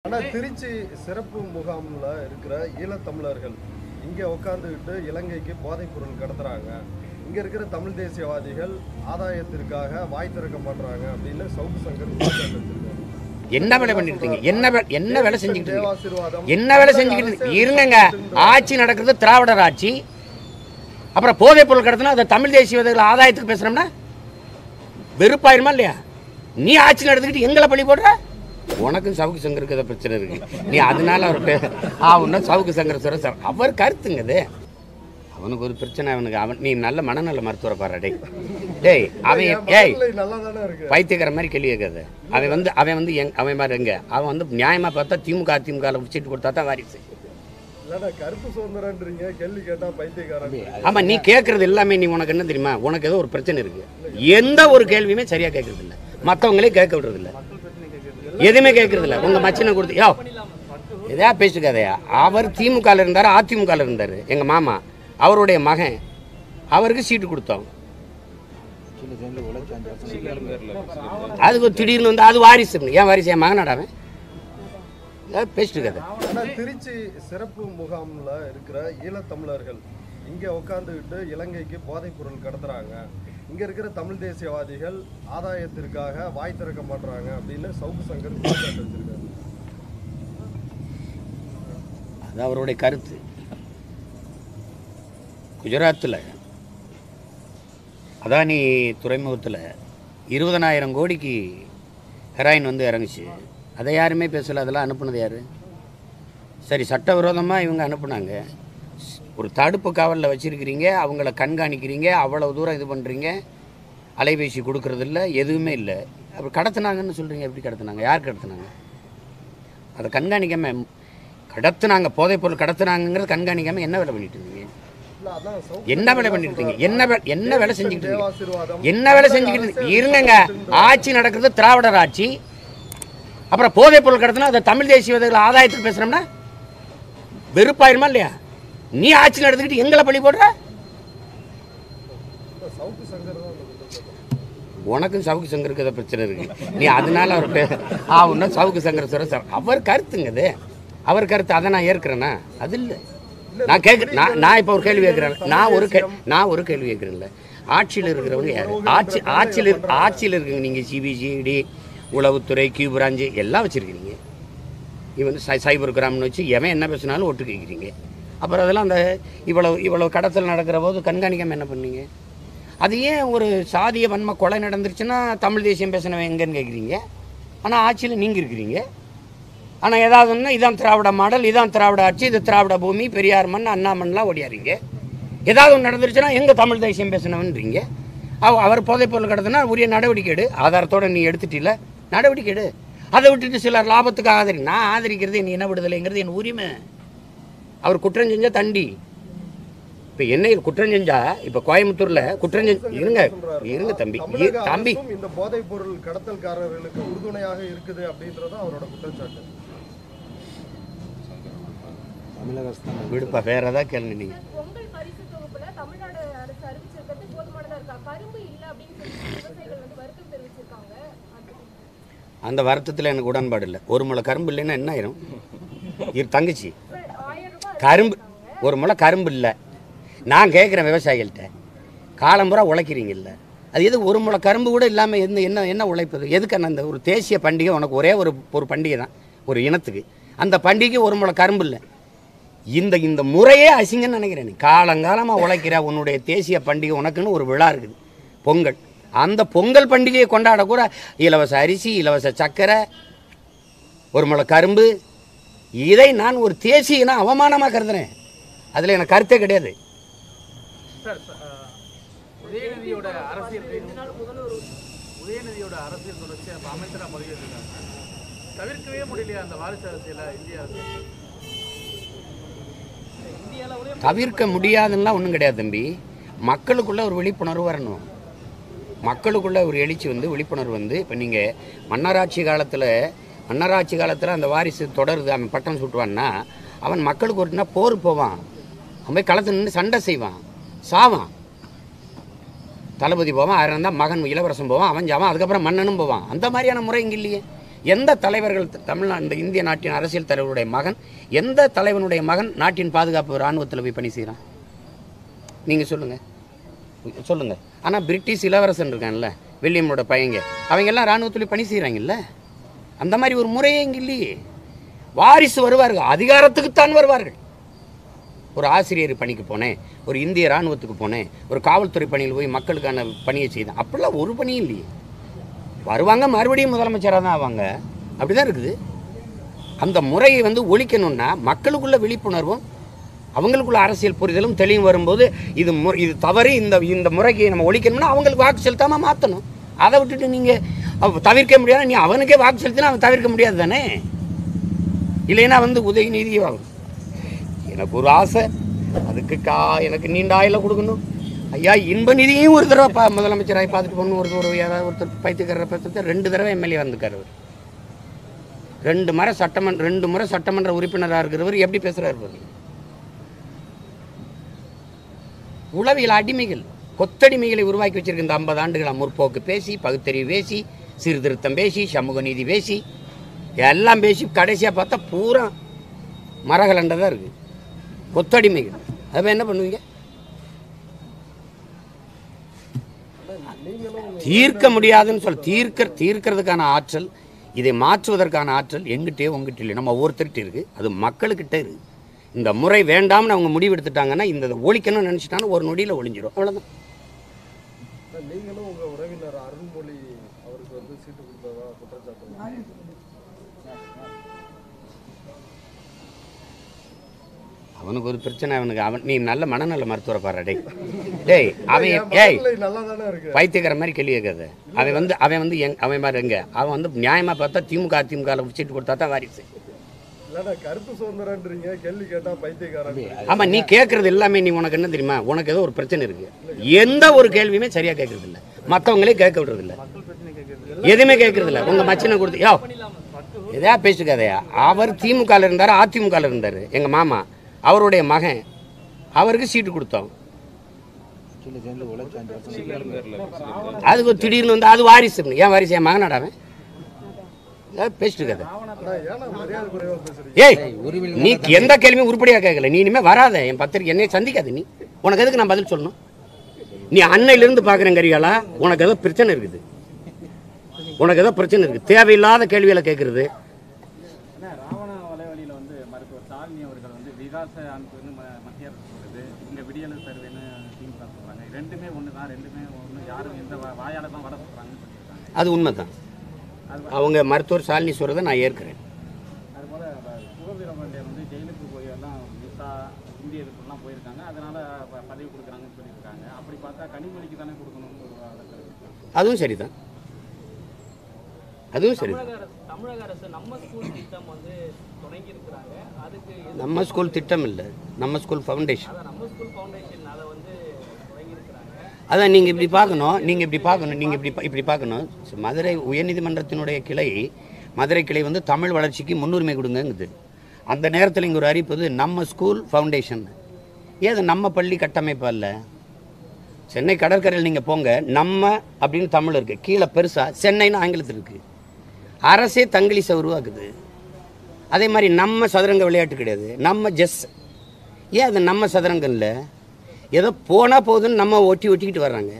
ஆனா திருச்சி சிறப்பு முகாம்ல இருக்கிற ஈழத்தமிழர்கள் இங்க உட்காந்துக்கிட்டு இலங்கைக்கு போதைப் பொருள் கடத்துறாங்க இங்க இருக்கிற தமிழ் தேசியவாதிகள் ஆதாயத்திற்காக வாய் திறக்க மாட்டாங்க அப்படின்னு சவுக்கு சங்கர் குற்றச்சாட்டு வச்சிருக்காரு. என்ன வேலை பண்ணிட்டு இருக்கீங்க என்ன வே- என்ன வேலை செஞ்சுக்கிட்டு இருக்கீங்க தேவாசீர்வாதம் என்ன வேலை செஞ்சுக்கிட்டு இருக்கீங்க? இருங்கங்க ஆட்சி நடக்கிறது திராவிடர் ஆட்சி அப்புறம் போதைப் பொருள் கடத்தினா அதை தமிழ் தேசியவாதிகள் ஆதாயத்துக்கு பேசுறோம்னா வெறுப்பாயிருமா இல்லையா நீ ஆட்சி நடத்திக்கிட்டு எங்களை பழி போடுற உனக்கும் சவுக்கு சங்கருக்கு ஏதோ பிரச்சனை இருக்கு நீ அதனால அவர் பே ஆகுன்னா சவுக்கு சங்கர் சொல்ற சார் அவர் கருத்துங்க அது அவனுக்கு ஒரு பிரச்சனை அவனுக்கு அவன் நீ நல்ல மனநல மருத்துவரை பாரு டேய் டேய் அவன் என் ஏய் மனநிலை நல்லா தானே இருக்கு பைத்தியக்கார மாதிரி கேள்வி கேட்காது அவன் வந்து அவன் வந்து எங் அவன் மாதிரி எங்க அவன் வந்து நியாயமாக பார்த்தா திமுக அதிமுக சீட்டு கொடுத்தா தான் வாரிசு இல்லடா கருப்பு சுதந்திரன்றீங்க கேள்வி கேட்டா பைத்தியக்காரன் ஆமாம் நீ கேட்குறது எல்லாமே நீ உனக்கு என்ன தெரியுமா உனக்கு ஏதோ ஒரு பிரச்சனை இருக்கு எந்த ஒரு கேள்வியுமே சரியாக கேட்கறது இல்லை மற்றவங்களே கேட்க விடுறது இல்லை எதுவுமே கேட்கறது இல்லை உங்கள் மச்சனை கொடுத்து யோ எதையா பேசுக்காதையா அவர் திமுகவில் இருந்தார் அதிமுகவில் இருந்தார் எங்கள் மாமா அவருடைய மகன் அவருக்கு சீட்டு கொடுத்தோம் அதுக்கு ஒரு திடீர்னு வந்து அது வாரிசு ஏன் வாரிசு என் மகனாடாவன் ஏதாவது பேசிட்டு இருக்காது ஆனா திருச்சி சிறப்பு முகாம்ல இருக்கிற ஈழத்தமிழர்கள் இங்க உட்காந்துக்கிட்டு இலங்கைக்கு போதைப் பொருள் கடத்துறாங்க இங்க இருக்கிற தமிழ் தேசியவாதிகள் ஆதாயத்திற்காக வாய் திறக்க மாட்டாங்க அப்படின்னு சவுக்கு சங்கர் குற்றச்சாட்டு வச்சிருக்காரு அது அவருடைய கருத்து குஜராத்தில் அதானி துறைமுகத்தில் இருபதனாயிரம் கோடிக்கு ஹெராயின் வந்து இறங்குச்சு அதை யாருமே பேசல அதெல்லாம் அனுப்புனது யார் சரி சட்டவிரோதமாக இவங்க அனுப்புனாங்க ஒரு தடுப்பு காவலில் வச்சுருக்கிறீங்க அவங்கள கண்காணிக்கிறீங்க அவ்வளவு தூரம் இது பண்ணுறீங்க அலைபேசி கொடுக்கறதில்ல எதுவுமே இல்லை அப்படி கடத்துனாங்கன்னு சொல்கிறீங்க எப்படி கடத்துனாங்க யார் கடத்துனாங்க அதை கண்காணிக்காம கடத்துனாங்க போதைப் பொருள் கடத்துனாங்கிறது கண்காணிக்காம என்ன வேலை பண்ணிட்டு இருந்தீங்க இல்ல அதான் சவுக்கு என்ன வேலை பண்ணிட்டு இருந்தீங்க என்ன வே என்ன வேலை செஞ்சுக்கிட்டு இருந்தீங்க தேவாசீர்வாதம் என்ன வேலை செஞ்சுக்கிட்டு இருந்தீங்க இருங்கங்க ஆட்சி நடக்கிறது திராவிடர் ஆட்சி அப்புறம் போதைப் பொருள் கடத்தினா அதை தமிழ் தேசியவாதிகள் ஆதாயத்துக்கு பேசுறோம்னா வெறுப்பாயிருமா இல்லையா நீ ஆட்சி நடத்திக்கிட்டு எங்களை பழி போடுற சவுக்கு சங்கர் தான் அந்த குற்றச்சாட்டு உனக்கும் சவுக்கு சங்கருக்கு ஏதோ பிரச்சனை இருக்கு நீ அதனால அவர் பே ஆகுன்னா சவுக்கு சங்கர் சொல்ற சார் அவர் கருத்துங்க அது அவர் கருத்து அதை நான் ஏற்கிறேன்னா அது இல்லை நான் கேட்க நான் நான் இப்போ ஒரு கேள்வி கேட்குறேன் நான் ஒரு கே நான் ஒரு கேள்வி கேட்குறேன்ல ஆட்சியில் இருக்கிறவங்க யார் ஆட்சி ஆட்சியில் இருக்க ஆட்சியில் இருக்கீங்க நீங்கள் சிபிசிஐடி உளவுத்துறை கியூ பிராஞ்சு எல்லாம் வச்சுருக்கிறீங்க இவன் சை சைபர் கிராம்னு வச்சு எவன் என்ன பேசினாலும் ஒட்டு கேட்குறீங்க அப்புறம் அதெல்லாம் அந்த இவ்வளவு இவ்வளவு கடத்தல் நடக்கிற போது கண்காணிக்காமல் என்ன பண்ணீங்க அது ஏன் ஒரு சாதிய வன்ம கொலை நடந்துருச்சுன்னா தமிழ் தேசியம் பேசினவன் எங்கன்னு கேட்குறீங்க ஆனால் ஆட்சியில் நீங்கள் இருக்கிறீங்க ஆனால் ஏதாவது ஒன்று இதான் திராவிட மாடல் இதான் திராவிட ஆட்சி இது திராவிட பூமி பெரியார் மண் அண்ணாமன்லாம் ஓடியாரீங்க ஏதாவது ஒன்று நடந்துருச்சுன்னா எங்கே தமிழ் தேசியம் பேசினவன்றீங்க அவ அவர் போதைப் பொருள் கடத்தினா உரிய நடவடிக்கை எடு ஆதாரத்தோட நீ எடுத்துட்டில நடவடிக்கை எடு அதை விட்டுட்டு சிலர் லாபத்துக்கு ஆதரி நான் ஆதரிக்கிறது என் இன விடுதலைங்கிறது என் உரிமை அவர் குற்றம் செஞ்சா தண்டி இப்போ என்ன குற்றம் செஞ்சா இப்போ கோயம்புத்தூர்ல குற்றம் செஞ்ச இருங்க இருங்க தம்பி இ- தமிழக தம்பி அரசும் இந்த போதைப் பொருள் கடத்தல்காரர்களுக்கு உறுதுணையாக இருக்குது அப்படின்றது அவரோட குற்றச்சாட்டு தமிழக அரசு தான் விடுப்பா வேற ஏதாவது கேளுங்க நீங்க பொங்கல் பரிசு தொகுப்புல தமிழ்நாடு அரசு அறிவிச்சிருக்கிறது போதுமானதா இருக்கா கரும்பு இல்ல அப்படின்னு சொல்லி விவசாயிகள் வந்து வருத்தம் தெரிவிச்சிருக்காங்க அது அந்த வருத்தத்தில் எனக்கு உடன்பாடு இல்லை ஒரு முளை கரும்பு இல்லைன்னா என்ன ஆயிரும் இரு தங்கச்சி சார், ஆயிரம் ரூபாய் கரும்பு ஒரு முளை கரும்பு இல்லை நான் கேட்குறேன் விவசாயிகள்கிட்ட காலம்புறா உழைக்கிறீங்கல்ல அது எது ஒரு முளை கரும்பு கூட இல்லாமல் என்ன என்ன என்ன உழைப்பது எதுக்கு அந்த ஒரு தேசிய பண்டிகை உனக்கு ஒரே ஒரு ஒரு பண்டிகை தான் ஒரு இனத்துக்கு அந்த பண்டிகை ஒரு முளை கரும்பு இல்லை இந்த இந்த முறையே அசிங்கன்னு நினைக்கிறேன் நீ காலங்காலமாக உழைக்கிற உன்னுடைய தேசிய பண்டிகை உனக்குன்னு ஒரு விழா இருக்குது பொங்கல் அந்த பொங்கல் பண்டிகையை கொண்டாட கூட இலவச அரிசி இலவச சர்க்கரை ஒரு முளை கரும்பு இதை நான் ஒரு தேசியனா அவமானமாக கருதுறேன் அதில் எனக்கு கருத்தே கிடையாது சார் ச- அஹ், உதயநிதியோட அரசியல் உதயநிதியோட அரசியல் தொடர்ச்சி அப்போ அமைச்சராக பதவியேற்றிருக்காங்க தவிர்க்கவே முடியலையா அந்த வாரிசு அரசியலை இந்திய அரசு தவிர்க்க முடியாதுன்னா ஒன்றும் கிடையாது தம்பி மக்களுக்குள்ள ஒரு விழிப்புணர்வு வரணும் மக்களுக்குள்ள ஒரு எழுச்சி வந்து விழிப்புணர்வு வந்து இப்போ நீங்கள் மன்னராட்சி காலத்தில் மன்னராட்சி காலத்தில் அந்த வாரிசு தொடருது அவன் பட்டம் சுட்டுவான்னா அவன் மக்களுக்கு ஒரு நாள் போர் போவான் அவன் போய் களத்தில் நின்று சண்டை செய்வான் சாவான் தளபதி போவான் அதில் இருந்தால் மகன் இளவரசன் போவான் அவன் சாவான் அதுக்கப்புறம் மன்னனும் போவான் அந்த மாதிரியான முறை இங்கே இல்லையே எந்த தலைவர்கள் த- தமிழ்நா இந்த இந்திய நாட்டின் அரசியல் தலைவருடைய மகன் எந்த தலைவனுடைய மகன் நாட்டின் பாதுகாப்பு இராணுவத்தில் போய் பணி செய்கிறான் நீங்கள் சொல்லுங்கள் சொல்லுங்கள் ஆனால் பிரிட்டிஷ் இளவரசன் இருக்கான்ல வில்லியமோட பையங்க அவங்க எல்லாம் இராணுவத்தில் பணி செய்கிறாங்கல்ல அந்த மாதிரி ஒரு முறையே இங்கே இல்லையே வாரிசு வருவார்கள் அதிகாரத்துக்குத்தான் வருவார்கள் ஒரு ஆசிரியர் பணிக்கு போனேன் ஒரு இந்திய இராணுவத்துக்கு போனேன் ஒரு காவல்துறை பணியில் போய் மக்களுக்கான பணியை செய்தேன் அப்படிலாம் ஒரு பணியும் இல்லையே வருவாங்க மறுபடியும் முதலமைச்சராக தான் ஆவாங்க அப்படி தான் இருக்குது அந்த முறையை வந்து ஒழிக்கணும்னா மக்களுக்குள்ள விழிப்புணர்வும் அவங்களுக்குள்ள அரசியல் புரிதலும் தெளிவும் வரும்போது இது மு இது தவறு இந்த இந்த முறைக்கு நம்ம ஒழிக்கணும்னா அவங்களுக்கு வாக்கு செலுத்தாமல் மாற்றணும் அதை விட்டுட்டு நீங்கள் தவிர்க்க முடியாது நீ அவனுக்கே வாக்கு செலுத்தினா அவன் தவிர்க்க முடியாது தானே இல்லைன்னா வந்து உதயநிதி ஆகும் எனக்கு ஒரு ஆசை அதுக்கு கா எனக்கு நீண்ட ஆயில கொடுக்கணும் ஐயா இன்ப நிதியும் ஒரு தடவை பா முதலமைச்சராகி பார்த்துட்டு போகணும் ஒரு ஒரு யாராவது ஒருத்தர் பைத்தியக்காரரை பார்த்துட்டு ரெண்டு தடவை எம்எல்ஏ வந்திருக்காரு அவர் ரெண்டு முறை சட்டமன்ற ரெண்டு முறை சட்டமன்ற உறுப்பினராக இருக்கிறவர் எப்படி பேசுகிறார் பாருங்க உளவியல் அடிமைகள் கொத்தடிமைகளை உருவாக்கி வச்சிருக்க இந்த ஐம்பது ஆண்டுகளா முற்போக்கு பேசி பகுத்தறிவு பேசி சீர்திருத்தம் பேசி சமூக நீதி பேசி எல்லாம் பேசி கடைசியாக பார்த்தா பூரா மரகலண்டை தான் இருக்குது கொத்தடிமைகள் அப்போ என்ன பண்ணுவீங்க தீர்க்க முடியாதுன்னு சொல்ல தீர்க்க தீர்க்கிறதுக்கான ஆற்றல் இதை மாற்றுவதற்கான ஆற்றல் எங்கிட்டே உங்ககிட்ட இல்லை நம்ம ஒவ்வொருத்தர்கிட்ட இருக்குது அது மக்களுக்கிட்ட இருக்குது இந்த முறை வேண்டாம்னு அவங்க முடிவு எடுத்துட்டாங்கன்னா இந்த இதை ஒழிக்கணும்னு நினச்சிட்டாங்கன்னா ஒரு நொடியில் ஒழிஞ்சிரும் அவ்வளோதான் நீங்களும் உங்க உறவினர் அருண்மொழி அவருக்கு வந்து சீட்டு கொடுத்ததா குற்றச்சாட்டு அவனுக்கு ஒரு பிரச்சனை அவனுக்கு அவன் நீ நல்ல மனநல மருத்துவரை பாரு டேய் டேய் அவன் என் ஏய் மனநிலை நல்லா தானே இருக்கு பைத்தியக்கார மாதிரி கேள்வி கேட்காத அவன் வந்து அவன் வந்து எங் அவன் மாதிரி எங்க அவன் வந்து நியாயமாக பார்த்தா திமுக அதிமுகவில் சீட்டு கொடுத்தா தான் வாரிசு இல்லடா கருப்பு சுதந்திரன்றீங்க கேள்வி கேட்டா பைத்தியக்காரன் ஆமா நீ கேட்கறது எல்லாமே நீ உனக்கு என்ன தெரியுமா உனக்கு ஏதோ ஒரு பிரச்சனை இருக்கு எந்த ஒரு கேள்வியுமே சரியா கேட்கறது இல்ல மற்றவங்களே கேட்க விடுறது இல்ல எதுவுமே கேட்கறது இல்ல உங்க மச்சனை கொடுத்து யோ எதையா பேசிக்காதையா அவர் திமுகல இருந்தாரு அதிமுகல இருந்தாரு எங்க மாமா அவருடைய மகன் அவருக்கு சீட்டு கொடுத்தோம் கீழே சேர்ந்து உழைச்சி அஞ்சு வருஷம் அதுக்கு திடீர்னு வந்து அது வாரிசு ஏன் வாரிசு என் மகனாடாவன் ஏதாவது பேசிட்டு இருக்காத அண்ணா, ஏன்னா மரியாதை குறைவா பேசுறீங்க ஏய் நீ எந்த கேள்வியும் உருப்படியா கேட்கல நீ இனிமே வராத என் பத்திரிக்கை என்னைய சந்திக்காத நீ உனக்கு எதுக்கு நான் பதில் சொல்லணும் நீ அன்னையிலிருந்து பார்க்குறேன் கரிகாலா உனக்கு ஏதோ பிரச்சனை இருக்குது உனக்கு ஏதோ பிரச்சனை இருக்குது தேவையில்லாத கேள்விகளை கேட்கறது ஆனா, ராவண வலைவலியில் வந்து மருத்துவர் சாலினி அவர்கள் வந்து விகாச அனுப்புன்னு ம- மத்திய அரசு சொல்லுது இங்கே விடியல் சர்வேன்னு திமுக சொல்கிறாங்க ரெண்டுமே ஒன்று தான் ரெண்டுமே ஒன்று யாரும் எந்த வா- வாயால தான் வட சொல்கிறாங்கன்னு சொல்லியிருக்காங்க அது உண்மைதான் அவங்க மருத்துவர் சாலினி சொல்கிறத நான் ஏற்கிறேன் அதுபோல் சுகவீரபாண்டியர் வந்து ஜெயிலுக்கு போய் எல்லாம் விசா இந்திய இதுக்குலாம் போயிருக்காங்க அதனால ப- பதவி கொடுக்குறாங்கன்னு சொல்லியிருக்காங்க அப்படி பார்த்தா கனிமொழிக்கு தானே கொடுக்கணும்னு ஒரு வாதத்தில் இருக்கு அதுவும் சரிதான் அதுவும் சரிதான் தமிழக அரசு தமிழக அரசு நம்ம ஸ்கூல் திட்டம் வந்து தொடங்கி இருக்கிறாங்க அதுக்கு எது- நம்ம ஸ்கூல் திட்டம் இல்லை நம்ம ஸ்கூல் ஃபவுண்டேஷன் அதான் நம்ம ஸ்கூல் ஃபவுண்டேஷன் அதை வந்து தொடங்கி இருக்கிறாங்க அதான் நீங்கள் இப்படி பார்க்கணும் நீங்கள் இப்படி பார்க்கணும் நீங்கள் இப்படி பா- இப்படி பார்க்கணும் மதுரை உயர்நீதிமன்றத்தினுடைய கிளை மதுரை கிளை வந்து தமிழ் வளர்ச்சிக்கு முன்னுரிமை கொடுங்கங்குது அந்த நேரத்தில் இங்கே ஒரு அறிவிப்பது நம்ம ஸ்கூல் ஃபவுண்டேஷன் ஏது நம்ம பள்ளி கட்டமைப்பு அல்ல சென்னை கடற்கரையில் நீங்கள் போங்க நம்ம அப்படின்னு தமிழ் இருக்குது கீழே பெருசாக சென்னைன்னு ஆங்கிலத்தில் இருக்குது அரசே தங்கிலீஷை உருவாக்குது அதே மாதிரி நம்ம சதுரங்க விளையாட்டு கிடையாது நம்ம ஜெஸ் ஏன் அது நம்ம சதுரங்கம் இல்லை ஏதோ போனால் போதுன்னு நம்ம ஒட்டி ஒட்டிக்கிட்டு வர்றாங்க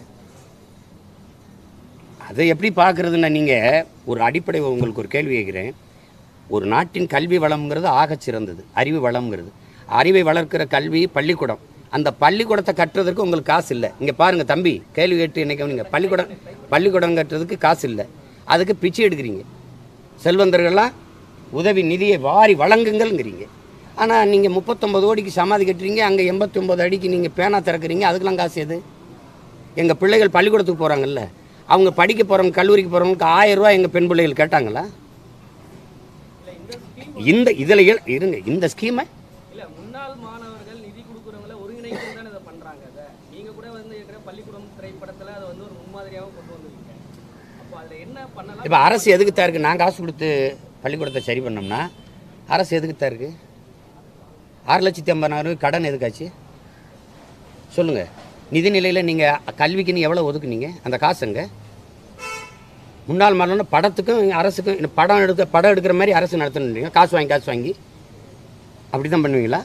அதை எப்படி பார்க்குறதுன்னா நீங்கள் ஒரு அடிப்படை உங்களுக்கு ஒரு கேள்வி கேட்குறேன் ஒரு நாட்டின் கல்வி வளம்ங்கிறது ஆகச் சிறந்தது அறிவு வளம்ங்கிறது அறிவை வளர்க்கிற கல்வி பள்ளிக்கூடம் அந்த பள்ளிக்கூடத்தை கட்டுறதுக்கு உங்களுக்கு காசு இல்லை இங்கே பாருங்கள் தம்பி கேள்வி கேட்டு என்னைக்கு நீங்கள் பள்ளிக்கூடம் பள்ளிக்கூடம் கட்டுறதுக்கு காசு இல்லை அதுக்கு பிச்சை எடுக்கிறீங்க செல்வந்தர்கள்லாம் உதவி நிதியை வாரி வழங்குங்கள்ங்கிறீங்க ஆனால் நீங்கள் முப்பத்தொம்பது கோடிக்கு சமாதி கட்டுறீங்க அங்கே எண்பத்தி ஒம்பது அடிக்கு நீங்கள் பேனா திறக்கிறீங்க அதுக்கெல்லாம் காசு எது எங்கள் பிள்ளைகள் பள்ளிக்கூடத்துக்கு போகிறாங்கல்ல அவங்க படிக்க போகிறவங்க கல்லூரிக்கு போகிறவங்களுக்கு ஆயிரம் ரூபாய் எங்கள் பெண் பிள்ளைகள் கேட்டாங்களா இந்த இதில் இருங்க இந்த ஸ்கீமை இல்ல முன்னாள் மாணவர்கள் நிதி கொடுக்குறவங்கள ஒருங்கிணைத்து தானே இதை பண்றாங்க அதை நீங்க கூட வந்து ஏற்கனவே பள்ளிக்கூடம் திரைப்படத்துல அதை வந்து ஒரு முன்மாதிரியாகவும் கொண்டு வந்திருக்கீங்க அப்போ அதுல என்ன பண்ணலாம் இப்போ அரசு எதுக்கு தான் இருக்குது நான் காசு கொடுத்து பள்ளிக்கூடத்தை சரி பண்ணோம்னா அரசு எதுக்கு தான் இருக்குது ஆறு லட்சத்தி ஐம்பதாயிரம் கடன் எதுக்காச்சு சொல்லுங்கள் நிதிநிலையில் நீங்கள் கல்விக்குன்னு எவ்வளோ ஒதுக்குனீங்க அந்த காசுங்க முன்னாள் மரணம்னா படத்துக்கும் அரசுக்கும் இந்த படம் எடுக்க படம் எடுக்கிற மாதிரி அரசு நடத்தணுன்றீங்க காசு வாங்கி காசு வாங்கி அப்படி தான் பண்ணுவீங்களா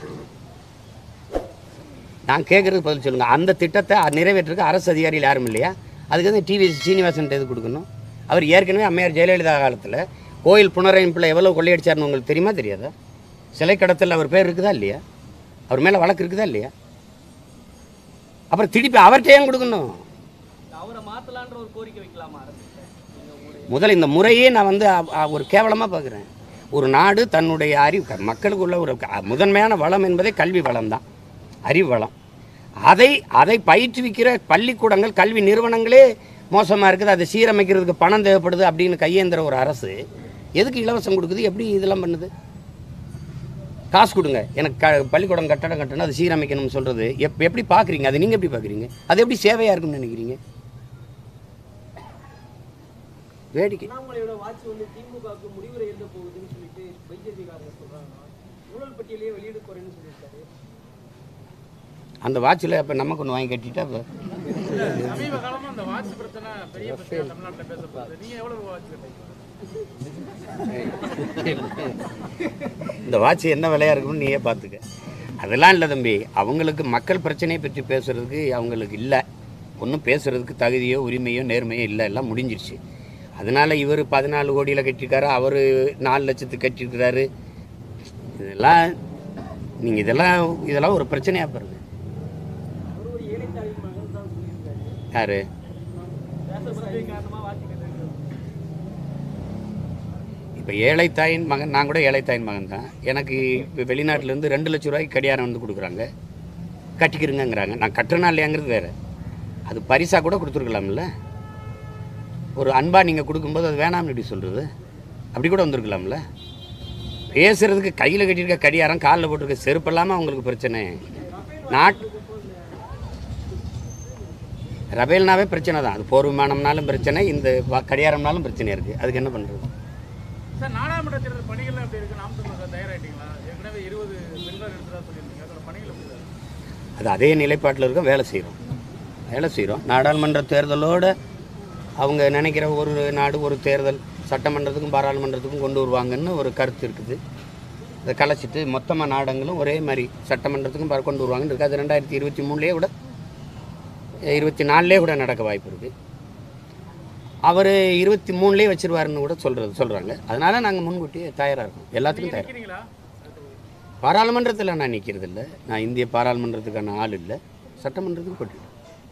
நான் கேட்குறதுக்கு பதில் சொல்லுங்கள் அந்த திட்டத்தை நிறைவேற்றுறதுக்கு அரசு அதிகாரிகள் யாரும் இல்லையா அதுக்கு வந்து டிவி சீனிவாசன் எது கொடுக்கணும் அவர் ஏற்கனவே அம்மையார் ஜெயலலிதா காலத்தில் கோயில் புனரமைப்பில் எவ்வளோ கொள்ளையடிச்சார்னு உங்களுக்கு தெரியுமா தெரியாதா சிலை கடத்தல் அவர் பேர் இருக்குதா இல்லையா அவர் மேலே வழக்கு இருக்குதா இல்லையா அப்புறம் திருப்பி அவர்கிட்ட ஏன் கொடுக்கணும் அவரை மாத்தலான்ற ஒரு கோரிக்கை வைக்கலாமா அரசு நீங்க உங்களுடைய முதல்ல இந்த முறையே நான் வந்து அ- அ- ஒரு கேவலமாக பார்க்குறேன் ஒரு நாடு தன்னுடைய அறிவு க- மக்களுக்குள்ள ஒரு க- முதன்மையான வளம் என்பதே கல்வி வளம் தான் அறிவு வளம் அதை அதை பயிற்றுவிக்கிற பள்ளிக்கூடங்கள் கல்வி நிறுவனங்களே மோசமாக இருக்குது அதை சீரமைக்கிறதுக்கு பணம் தேவைப்படுது அப்படின்னு கையேந்திர ஒரு அரசு எதுக்கு இலவசம் கொடுக்குது எப்படி இதெல்லாம் பண்ணுது காசு கொடுங்க எனக்கு க பள்ளிக்கூடம் கட்டடம் கட்டணும் அது சீரமைக்கணும்னு சொல்கிறது எப் எப்படி பார்க்குறீங்க அதை நீங்கள் எப்படி பார்க்குறீங்க அது எப்படி சேவையாக இருக்கும்னு நினைக்கிறீங்க வேடிக்கை அண்ணாமலையோட வாட்ச் வந்து திமுகவுக்கு முடிவுரை எழுத போகுதுன்னு சொல்லிட்டு பிஜேபி காரங்க சொல்றாங்க ஊழல் பட்டியலையே வெளியிட போறேன்னு சொல்லியிருக்காரு அந்த வாட்சில் இப்போ நமக்கு ஒன்று வாங்கி கட்டிட்டா இப்போ சமீப காலமா அந்த வாட்ச் பிரச்சனை பெரிய பிரச்சனை தமிழ்நாட்டுல பேசப்படுது நீங்க எவ்வளவு வாட்ச் கட்டீங்க இந்த வாட்ச் என்ன விலையா இருக்கும்னு நீயே பார்த்துக்க அதெல்லாம் இல்லை தம்பி அவங்களுக்கு மக்கள் பிரச்சனையை பற்றி பேசுறதுக்கு அவங்களுக்கு இல்லை ஒன்றும் பேசுறதுக்கு தகுதியோ உரிமையோ நேர்மையோ இல்லை எல்லாம் முடிஞ்சிருச்சு அதனால இவர் பதினாலு கோடியில் கட்டியிருக்காரு அவர் நாலு லட்சத்துக்கு கட்டியிருக்கிறாரு இதெல்லாம் நீங்கள் இதெல்லாம் இதெல்லாம் ஒரு பிரச்சனையாக பாருங்க அவர் ஒரு ஏழைத்தாயின் மகன் தான் சொல்லியிருக்காரு யாரு தேசபக்தி காரணமா வாட்ச் கட்டுறது இப்போ ஏழைத்தாயின் மகன் நான் கூட ஏழைத்தாயின் மகன் தான் எனக்கு இப்போ வெளிநாட்டிலேருந்து ரெண்டு லட்ச ரூபாய்க்கு கடியாரம் வந்து கொடுக்குறாங்க கட்டிக்கிறங்கங்கிறாங்க நான் கட்டுறனா இல்லையாங்கிறது வேறு அது பரிசாக கூட கொடுத்துருக்கலாம்ல ஒரு அன்பா நீங்கள் கொடுக்கும்போது அது வேணாம்னு எப்படி சொல்கிறது அப்படி கூட வந்திருக்கலாம்ல பேசுறதுக்கு கையில் கட்டியிருக்க கடியாரம் காலில் போட்டிருக்க செருப்பு இல்லாமல் அவங்களுக்கு பிரச்சனை நாட் ரபேல்னாவே பிரச்சனை தான் அது போர் விமானம்னாலும் பிரச்சனை இந்த வ- கடியாரம்னாலும் பிரச்சனை இருக்குது அதுக்கு என்ன பண்ணுறது சார் நாடாளுமன்ற தேர்தல் பணிகள் எப்படி இருக்கு நாம் தமிழர் தயாராயிட்டீங்களா ஏற்கனவே இருபது பெண்கள் எடுத்ததா சொல்லியிருந்தீங்க அதோட பணிகள் எப்படி இருக்கு அது அதே நிலைப்பாட்டில் இருக்க வேலை செய்கிறோம் வேலை செய்கிறோம் நாடாளுமன்ற தேர்தலோடு அவங்க நினைக்கிற ஒரு நாடு ஒரு தேர்தல் சட்டமன்றத்துக்கும் பாராளுமன்றத்துக்கும் கொண்டு வருவாங்கன்னு ஒரு கருத்து இருக்குது அதை கலைச்சிட்டு மொத்தமாக நாடங்களும் ஒரே மாதிரி சட்டமன்றத்துக்கும் பார- கொண்டு வருவாங்கன்னு இருக்குது அது ரெண்டாயிரத்தி இருபத்தி மூணுலேயே கூட இருபத்தி நாலுலேயே கூட நடக்க வாய்ப்பு இருக்குது அவர் இருபத்தி மூணுலேயே வச்சிருவாருன்னு கூட சொல்கிறது சொல்கிறாங்க அதனால் நாங்கள் முன்கூட்டியே தயாராக இருக்கோம் எல்லாத்துக்கும் தயார் நிற்கிறீங்களா பாராளுமன்றத்தில் நான் நிற்கிறது இல்லை நான் இந்திய பாராளுமன்றத்துக்கான ஆள் இல்லை சட்டமன்றத்துக்கு போட்டிட்டேன்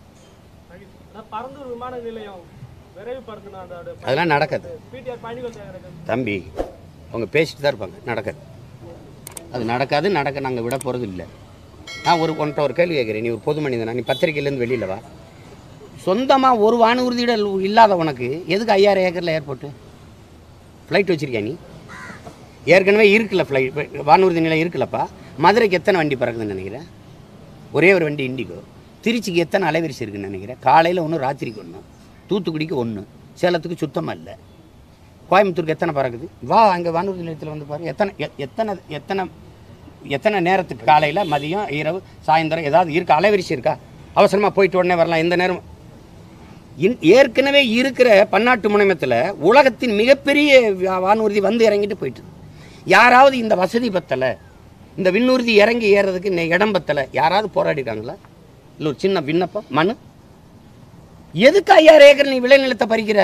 ஆனா பரந்தூர் விமான நிலையம் விரைவுபடுத்தின அதோட அதெல்லாம் நடக்காது பிடிஆர் பணிகள் தயாரிக்கிறது தம்பி அவங்க பேசிட்டு தான் இருப்பாங்க நடக்காது அது நடக்காது நடக்க நாங்கள் விட போகிறது இல்லை நான் ஒரு உன்கிட்ட ஒரு கேள்வி கேட்குறேன் நீ ஒரு பொது மனிதனா நீ பத்திரிக்கையிலேருந்து வெளியில் வா சொந்தமாக ஒரு வானூர்தியிடல் இல்லாத உனக்கு எதுக்கு ஐயாயிரம் ஏக்கரில் ஏர்போர்ட்டு ஃப்ளைட் வச்சுருக்கியா நீ ஏற்கனவே இருக்குல்ல ஃப்ளைட் வானூர்தி நிலையம் இருக்குல்லப்பா மதுரைக்கு எத்தனை வண்டி பறக்குதுன்னு நினைக்கிறேன் ஒரே ஒரு வண்டி இண்டிகோ திருச்சிக்கு எத்தனை அலைவரிசை இருக்குன்னு நினைக்கிறேன் காலையில் ஒன்று ராத்திரிக்கு ஒன்று தூத்துக்குடிக்கு ஒன்று சேலத்துக்கு சுத்தமாக இல்லை கோயம்புத்தூருக்கு எத்தனை பறக்குது வா அங்கே வானூர்தி நிலையத்தில் வந்து பாரு எத்தனை எ- எத்தனை எத்தனை எத்தனை நேரத்துக்கு காலையில் மதியம் இரவு சாயந்தரம் ஏதாவது இருக்கா அலைவரிசை இருக்கா அவசரமாக போயிட்டு உடனே வரலாம் எந்த நேரம் இன் ஏற்கனவே இருக்கிற பன்னாட்டு முனையத்தில் உலகத்தின் மிகப்பெரிய வா- வானூர்தி வந்து இறங்கிட்டு போயிட்டு யாராவது இந்த வசதி பத்தலை இந்த விண்ணூர்தி இறங்கி ஏறுறதுக்கு இன்ன இடம் பத்தலை யாராவது போராடிருக்காங்களா இல்லை ஒரு சின்ன விண்ணப்பம் மனு எதுக்கு ஐயாயிரம் ஏக்கர் நீ விளைநிலத்தை பறிக்கிற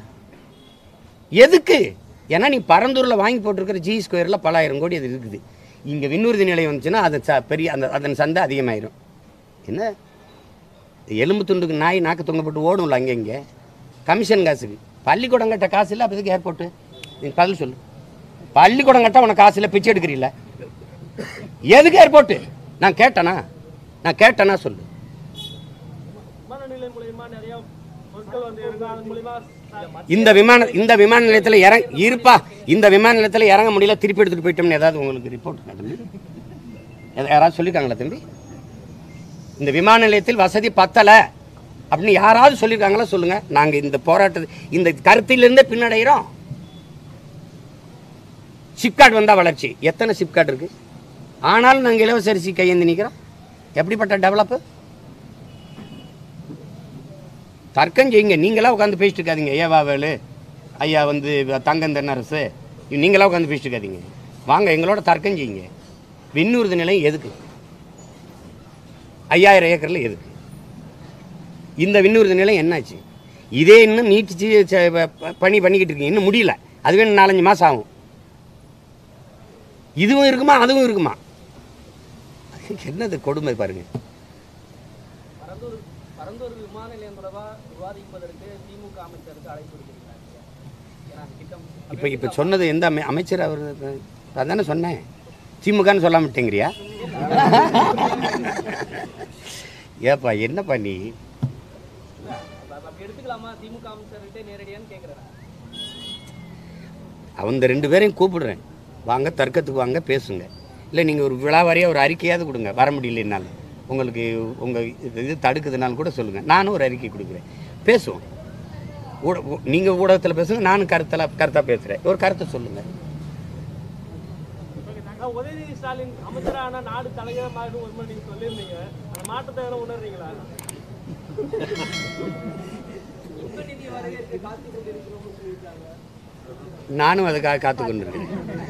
எதுக்கு ஏன்னா நீ பரந்தூரில் வாங்கி போட்டிருக்கிற ஜி ஸ்கொயரில் பலாயிரம் கோடி அது இருக்குது இங்கே விண்ணூர்தி நிலையம் வந்துச்சுன்னா அது ச பெரிய அந்த அதன் சந்தை அதிகமாயிரும் என்ன எலும்பு துண்டுக்கு நாய் நாக்கு தொங்கப்பட்டு ஓடும்ல அங்கே இங்கே கமிஷன் காசுக்கு பள்ளிக்கூடம் கட்ட காசு இல்லை அப்போ எதுக்கு ஏர்போர்ட்டு நீ பதில் சொல்லு பள்ளிக்கூடம் கட்ட உனக்கு காசு இல்லை பிச்சை எடுக்கிறீல்ல எதுக்கு ஏர்போர்ட்டு நான் கேட்டேனா நான் கேட்டேனா சொல்லு விமான நிலையம் மூலியமா நிறைய பொருட்கள் வந்து இருக்கு அதன் மூலியமா ச- இந்த விமான இந்த விமான நிலையத்தில் இறங்க இருப்பா இந்த விமான நிலையத்தில் இறங்க முடியல திருப்பி எடுத்துகிட்டு போயிட்டோம்னு ஏதாவது உங்களுக்கு ரிப்போர்ட் தம்பி எதா- யாராவது சொல்லியிருக்காங்களா தம்பி இந்த விமான நிலையத்தில் வசதி பத்தலை அப்படின்னு யாராவது சொல்லியிருக்காங்களா சொல்லுங்கள் நாங்கள் இந்த போராட்டத்தை இந்த கருத்திலிருந்தே பின்னடைகிறோம் சிப்காட் வந்தால் வளர்ச்சி எத்தனை சிப்காட் இருக்குது ஆனாலும் நாங்கள் இலவச அரிசி கையேந்தி நிற்கிறோம் எப்படிப்பட்ட டெவலப்பு தர்க்கம் செய்யுங்க நீங்களா உட்காந்து பேசிட்டு இருக்காதீங்க ஏவா வேலு ஐயா வந்து தங்கம் தென்னரசு நீங்களா உட்காந்து பேசிட்டு இருக்காதீங்க வாங்க எங்களோட தர்க்கம் செய்யுங்க விண்ணூர்தி நிலையம் எதுக்கு ஐயாயிரம் ஏக்கரில் எதுக்கு இந்த விண்ணூர்தி நிலையம் என்னாச்சு இதே இன்னும் நீட்டிச்சு ச- ப- ப- பணி பண்ணிக்கிட்டு இருக்கீங்க இன்னும் முடியல அதுவே இன்னும் நாலஞ்சு மாதம் ஆகும் இதுவும் இருக்குமா அதுவும் இருக்குமா என்னது கொடுமை பாருங்க பரந்தூர் பரந்தூர் விமான நிலையம் தொடர்பாக விவாதிப்பதற்கு திமுக அமைச்சருக்கு அழைப்பு விடுத்திருக்கிறாங்க ஏன்னா திட்டம் இப்போ இப்போ சொன்னது எந்த அமை அமைச்சர் அவர் அதானே சொன்னேன் திமுகன்னு சொல்லாம விட்டேங்கிறியா ஏப்பா என்னப்பா நீ அப்ப அப்படி எடுத்துக்கலாமா திமுக அமைச்சர்கிட்ட நேரடியான்னு கேட்குறேன் அந்த ரெண்டு பேரையும் கூப்பிடுறேன் வாங்க தர்க்கத்துக்கு வாங்க பேசுங்க இல்லை நீங்கள் ஒரு விழாவாரியாக ஒரு அறிக்கையாவது கொடுங்க வர முடியலனாலும் உங்களுக்கு உங்கள் இது தடுக்குதுனாலும் கூட சொல்லுங்கள் நானும் ஒரு அறிக்கை கொடுக்குறேன் பேசுவோம் ஊட நீங்கள் ஊடகத்தில் பேசுங்க நானும் கருத்தில் கருத்தாக பேசுகிறேன் ஒரு கருத்தை சொல்லுங்கள் உதயநிதி ஸ்டாலின் அமைச்சரான நாடு தலைவர் மாதிரி ஒரு மாதிரி நீங்க சொல்லியிருந்தீங்க அந்த மாற்றத்தை வேற உணர்றீங்களா உபநிதி வரவேற்க காத்து கொண்டிருக்கிறோம்னு சொல்லியிருக்காங்க நானும் அதுக்காக காத்து கொண்டிருக்கேன்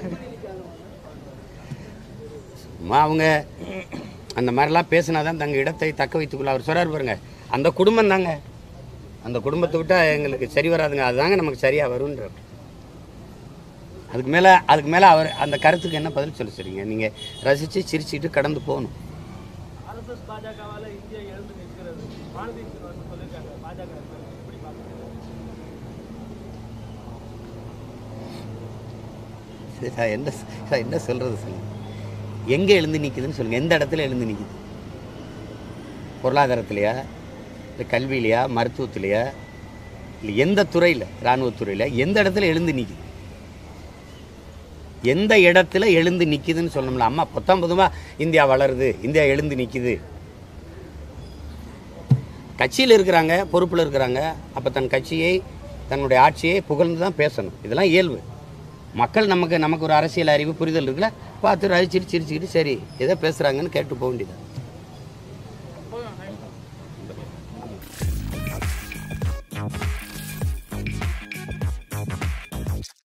சும்மா அவங்க அந்த மாதிரிலாம் பேசினா தான் தங்கள் இடத்தை தக்க வைத்துக்கொள்ள அவர் சொல்கிறார் பாருங்க அந்த குடும்பம் தாங்க அந்த குடும்பத்தை விட்டால் எங்களுக்கு சரி வராதுங்க அதுதாங்க நமக்கு சரியாக வருன்ற அதுக்கு மேலே அதுக்கு மேலே அவர் அந்த கருத்துக்கு என்ன பதில் சொல்ல சரிங்க நீங்கள் ரசித்து சிரிச்சுட்டு கடந்து போகணும் ஆர்எஸ்எஸ் பாஜகவால இந்தியா எழுந்து நிற்கிறது வானதி சீனிவாசன் சொல்லியிருக்காங்க பாஜக எப்படி பார்க்குறீங்க சரி, நான் என்ன நான் என்ன சொல்கிறது சொல்லுங்க எங்கே எழுந்து நிற்குதுன்னு சொல்லுங்கள் எந்த இடத்துல எழுந்து நிற்குது பொருளாதாரத்திலையா இல்லை கல்வியிலையா மருத்துவத்திலையா இல்லை எந்த துறையில் இராணுவத்துறையில் எந்த இடத்துல எழுந்து நிற்குது எந்த இடத்துல எழுந்து நிற்குதுன்னு சொல்லணும்ல அம்மா பொத்தாம் பொதுவாக இந்தியா வளருது இந்தியா எழுந்து நிற்குது கட்சியில் இருக்கிறாங்க பொறுப்பில் இருக்கிறாங்க அப்போ தன் கட்சியை தன்னுடைய ஆட்சியை புகழ்ந்து தான் பேசணும் இதெல்லாம் இயல்பு மக்கள் நமக்கு நமக்கு ஒரு அரசியல் அறிவு புரிதல் இருக்குல்ல பார்த்து ரசிச்சிட்டு சிரிச்சுக்கிட்டு சரி எதோ பேசுகிறாங்கன்னு கேட்டு போக வேண்டியது